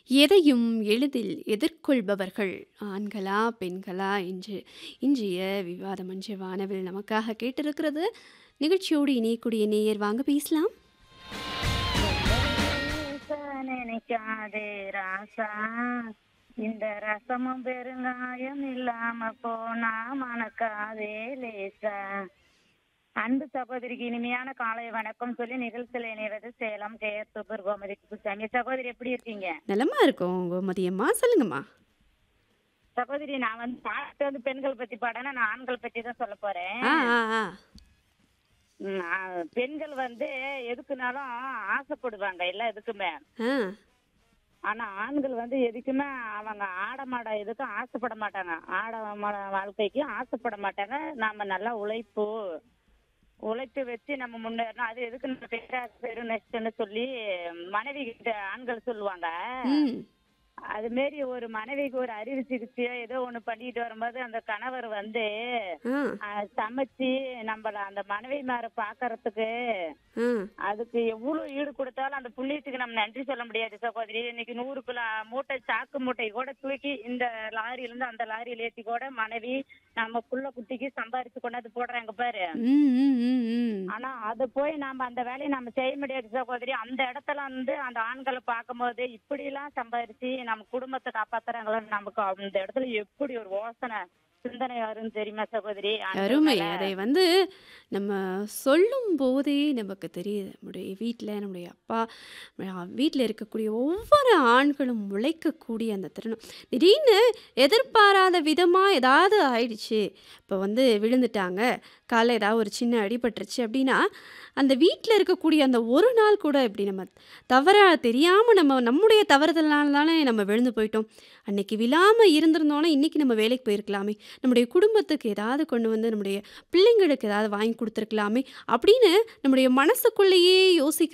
எதையும் எளிதில் எதிர்கொள்பவர்கள் ஆண்களா பெண்களா என்று இன்றைய விவாத மஞ்ச வானவில் நமக்காக கேட்டிருக்கிறது நிகழ்ச்சியோடு இணையக்கூடிய நேயர் வாங்க பேசலாம் லேசா நினைக்காதே ராசா இந்த ரசமும் பெருங்காயம் இல்லாம போனா மணக்காதே லேசா அன்பு சகோதரிக்கு இனிமையான காலை வணக்கம் சொல்லி நிகழ்ச்சியில் இணைவது Salem K S super Gomathi Kuppusamy சகோதரி எப்படி இருக்கீங்க நலமா இருக்கும் கோமதியம்மா சொல்லுங்கம்மா சகோதரி நான் வந்து பாட்டு வந்து பெண்கள் பத்தி பாடனா நான் ஆண்கள் பத்தி தான் சொல்ல போறேன் ஆ ஆ ஆ ம், ஆ, பெண்கள் வந்து எதுக்குனாலும் ஆசைப்படுவாங்க எல்லா எதுக்குமே ஆ ஆனா ஆண்கள் வந்து எதுக்குமே அவங்க ஆட மாட எதுக்கும் ஆசைப்பட மாட்டாங்க ஆட மாட வாழ்க்கைக்கு ஆசைப்பட மாட்டாங்க நாம நல்லா உழைப்பு உழைப்பு வச்சு நம்ம முன்னேறணும் அது எதுக்கு நம்ம பேராசை பெரும் நெக்ஸ்ட்னு சொல்லி மனைவி கிட்ட ஆண்கள் சொல்லுவாங்க ம் அது மாரி ஒரு மனைவிக்கு ஒரு அறுவை சிகிச்சையோ ஏதோ ஒண்ணு பண்ணிட்டு வரும்போது அந்த கணவர் வந்து ஆ ஆஹ், சமைச்சு நம்மள அந்த மனைவி மேல பாக்குறதுக்கு ஆ அதுக்கு எவ்வளவு ஈடு கொடுத்தாலும் அந்த புண்ணியத்துக்கு நம்ம நன்றி சொல்ல முடியாது சகோதரி இன்னைக்கு நூறு கிலோ மூட்டை சாக்கு மூட்டை கூட தூக்கி இந்த லாரியில இருந்து அந்த லாரியில ஏத்தி கூட மனைவி நம்ம புள்ள குட்டிக்கு சம்பாரிச்சு கொண்டாந்து போடுறாங்க பாரு ம் ம் ம் ம் ஆனா அது போய் நாம அந்த வேலையை நம்ம செய்ய முடியாது சகோதரி அந்த இடத்துல வந்து அந்த ஆண்களை பார்க்கும்போது இப்படி எல்லாம் சம்பாரிச்சு நம்ம குடும்பத்தை காப்பாத்துறாங்களோ நமக்கு அந்த இடத்துல எப்படி ஒரு யோசனை சிந்தனை வரும்னு தெரியுமா சகோதரி ஆண்கள் அருமை மேல. அதை வந்து நம்ம சொல்லும் போதே நமக்கு தெரியுது நம்முடைய வீட்டில் நம்முடைய அப்பா வீட்டில் இருக்கக்கூடிய ஒவ்வொரு ஆண்களும் உழைக்கக்கூடிய அந்த தருணம் திடீர்னு எதிர்பாராத விதமாக ஏதாவது ஆயிடுச்சு இப்போ வந்து விழுந்துட்டாங்க காலைல ஏதாவது ஒரு சின்ன அடிபட்டுருச்சு அப்படின்னா அந்த வீட்டில் இருக்கக்கூடிய அந்த ஒரு நாள் கூட இப்படி நம்ம தவறா தெரியாமல் நம்ம நம்முடைய தவறுதலால தானே நம்ம விழுந்து போயிட்டோம் அன்னைக்கு விழாமல் இருந்திருந்தோன்னா இன்றைக்கி நம்ம வேலைக்கு போயிருக்கலாமே நம்முடைய குடும்பத்துக்கு ஏதாவது கொண்டு வந்து நம்முடைய பிள்ளைங்களுக்கு ஏதாவது வாங்கி கொடுத்துருக்கலாமே அப்படின்னு நம்முடைய மனசுக்குள்ளேயே யோசிக்க